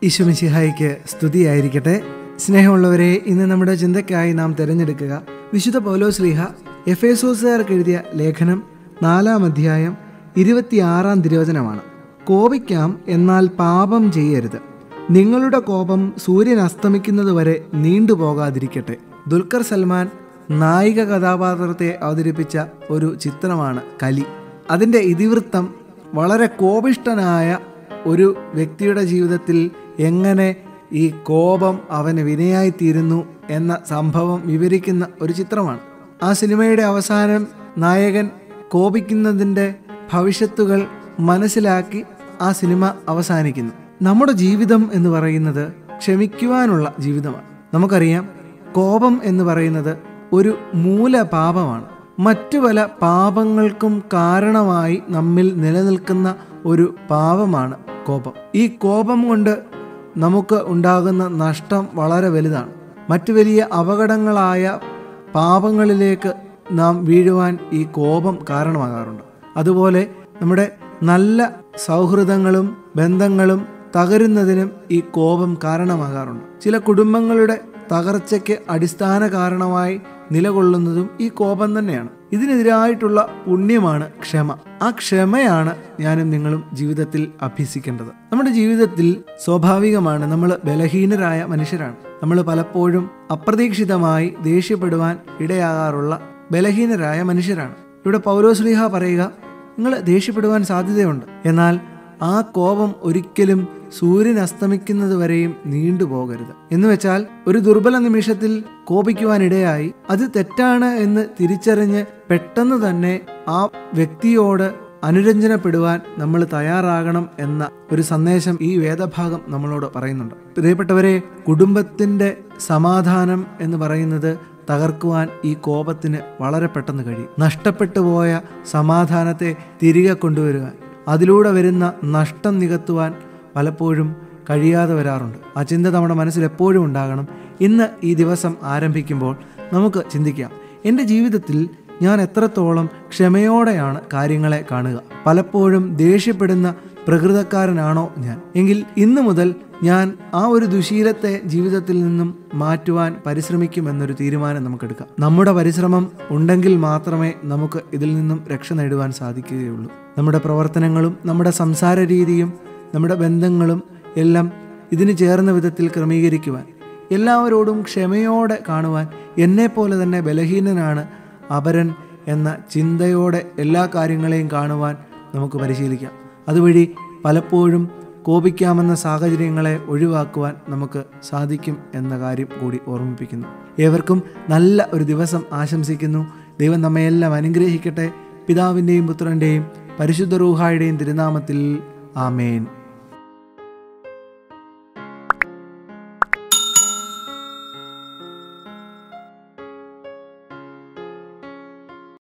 ഈശ്വമിശിഹായിക്ക് സ്തുതിയായിരിക്കട്ടെ സ്നേഹമുള്ളവരെ ഇന്ന് നമ്മുടെ ചിന്തയ്ക്കായി നാം തിരഞ്ഞെടുക്കുക വിശുദ്ധ പൗലോസ്ലീഹ എഫേസോസുകാർക്ക് എഴുതിയ ലേഖനം നാലാം അധ്യായം ഇരുപത്തിയാറാം തിരുവചനമാണ് കോപിക്കാം എന്നാൽ പാപം ചെയ്യരുത് നിങ്ങളുടെ കോപം സൂര്യൻ അസ്തമിക്കുന്നതുവരെ നീണ്ടുപോകാതിരിക്കട്ടെ ദുൽഖർ സൽമാൻ നായിക കഥാപാത്രത്തെ അവതരിപ്പിച്ച ഒരു ചിത്രമാണ് കലി അതിൻ്റെ ഇതിവൃത്തം വളരെ കോപിഷ്ടനായ ഒരു വ്യക്തിയുടെ ജീവിതത്തിൽ എങ്ങനെ ഈ കോപം അവന് വിനയായിത്തീരുന്നു എന്ന സംഭവം വിവരിക്കുന്ന ഒരു ചിത്രമാണ് ആ സിനിമയുടെ അവസാനം നായകൻ കോപിക്കുന്നതിൻ്റെ ഭവിഷ്യത്തുകൾ മനസ്സിലാക്കി ആ സിനിമ അവസാനിക്കുന്നു നമ്മുടെ ജീവിതം എന്ന് പറയുന്നത് ക്ഷമിക്കുവാനുള്ള ജീവിതമാണ് നമുക്കറിയാം കോപം എന്ന് പറയുന്നത് ഒരു മൂലപാപമാണ് മറ്റു പല പാപങ്ങൾക്കും കാരണമായി നമ്മിൽ നിലനിൽക്കുന്ന ഒരു പാപമാണ് കോപം ഈ കോപം കൊണ്ട് നമുക്ക് ഉണ്ടാകുന്ന നഷ്ടം വളരെ വലുതാണ് മറ്റു വലിയ അപകടങ്ങളായ പാപങ്ങളിലേക്ക് നാം വീഴുവാൻ ഈ കോപം കാരണമാകാറുണ്ട് അതുപോലെ നമ്മുടെ നല്ല സൗഹൃദങ്ങളും ബന്ധങ്ങളും തകരുന്നതിനും ഈ കോപം കാരണമാകാറുണ്ട് ചില കുടുംബങ്ങളുടെ തകർച്ചയ്ക്ക് അടിസ്ഥാന കാരണമായി നിലകൊള്ളുന്നതും ഈ കോപം തന്നെയാണ് ഇതിനെതിരായിട്ടുള്ള പുണ്യമാണ് ക്ഷമ ആ ക്ഷമയാണ് ഞാനും നിങ്ങളും ജീവിതത്തിൽ അഭ്യസിക്കേണ്ടത് നമ്മുടെ ജീവിതത്തിൽ സ്വാഭാവികമാണ് നമ്മൾ ബലഹീനരായ മനുഷ്യരാണ് നമ്മൾ പലപ്പോഴും അപ്രതീക്ഷിതമായി ദേഷ്യപ്പെടുവാൻ ഇടയാകാറുള്ള ബലഹീനരായ മനുഷ്യരാണ് ഇവിടെ പൗരോസ്ലിഹ പറയുക നിങ്ങൾ ദേഷ്യപ്പെടുവാൻ സാധ്യതയുണ്ട് എന്നാൽ ആ കോപം ഒരിക്കലും സൂര്യൻ അസ്തമിക്കുന്നത് വരെയും നീണ്ടുപോകരുത് എന്ന് വെച്ചാൽ ഒരു ദുർബല നിമിഷത്തിൽ കോപിക്കുവാനിടയായി അത് തെറ്റാണ് എന്ന് തിരിച്ചറിഞ്ഞ് പെട്ടെന്ന് തന്നെ ആ വ്യക്തിയോട് അനുരഞ്ജനപ്പെടുവാൻ നമ്മൾ തയ്യാറാകണം എന്ന ഒരു സന്ദേശം ഈ വേദഭാഗം നമ്മളോട് പറയുന്നുണ്ട് പ്രിയപ്പെട്ടവരെ കുടുംബത്തിന്റെ സമാധാനം എന്ന് പറയുന്നത് തകർക്കുവാൻ ഈ കോപത്തിന് വളരെ പെട്ടെന്ന് കഴിയും നഷ്ടപ്പെട്ടു പോയ സമാധാനത്തെ തിരികെ കൊണ്ടുവരുവാൻ അതിലൂടെ വരുന്ന നഷ്ടം നികത്തുവാൻ പലപ്പോഴും കഴിയാതെ വരാറുണ്ട് ആ ചിന്ത നമ്മുടെ മനസ്സിൽ എപ്പോഴും ഉണ്ടാകണം ഇന്ന് ഈ ദിവസം ആരംഭിക്കുമ്പോൾ നമുക്ക് ചിന്തിക്കാം എൻ്റെ ജീവിതത്തിൽ ഞാൻ എത്രത്തോളം ക്ഷമയോടെയാണ് കാര്യങ്ങളെ കാണുക പലപ്പോഴും ദേഷ്യപ്പെടുന്ന പ്രകൃതക്കാരനാണോ ഞാൻ എങ്കിൽ ഇന്നു മുതൽ ഞാൻ ആ ഒരു ദുശീലത്തെ ജീവിതത്തിൽ നിന്നും മാറ്റുവാൻ പരിശ്രമിക്കുമെന്നൊരു തീരുമാനം നമുക്കെടുക്കാം നമ്മുടെ പരിശ്രമം ഉണ്ടെങ്കിൽ മാത്രമേ നമുക്ക് ഇതിൽ നിന്നും രക്ഷ നേടുവാൻ സാധിക്കുകയുള്ളൂ നമ്മുടെ പ്രവർത്തനങ്ങളും നമ്മുടെ സംസാര രീതിയും നമ്മുടെ ബന്ധങ്ങളും എല്ലാം ഇതിന് ചേർന്ന വിധത്തിൽ ക്രമീകരിക്കുവാൻ എല്ലാവരോടും ക്ഷമയോടെ കാണുവാൻ എന്നെപ്പോലെ തന്നെ ബലഹീനനാണ് അപരൻ എന്ന ചിന്തയോടെ എല്ലാ കാര്യങ്ങളെയും കാണുവാൻ നമുക്ക് പരിശീലിക്കാം അതുവഴി പലപ്പോഴും കോപിക്കാമെന്ന സാഹചര്യങ്ങളെ ഒഴിവാക്കുവാൻ നമുക്ക് സാധിക്കും എന്ന കാര്യം കൂടി ഓർമ്മിപ്പിക്കുന്നു ഏവർക്കും നല്ല ഒരു ദിവസം ആശംസിക്കുന്നു ദൈവം നമ്മയെല്ലാം അനുഗ്രഹിക്കട്ടെ പിതാവിൻ്റെയും പുത്രൻ്റെയും പരിശുദ്ധ റൂഹായുടെയും തിരുനാമത്തിൽ ആമേൻ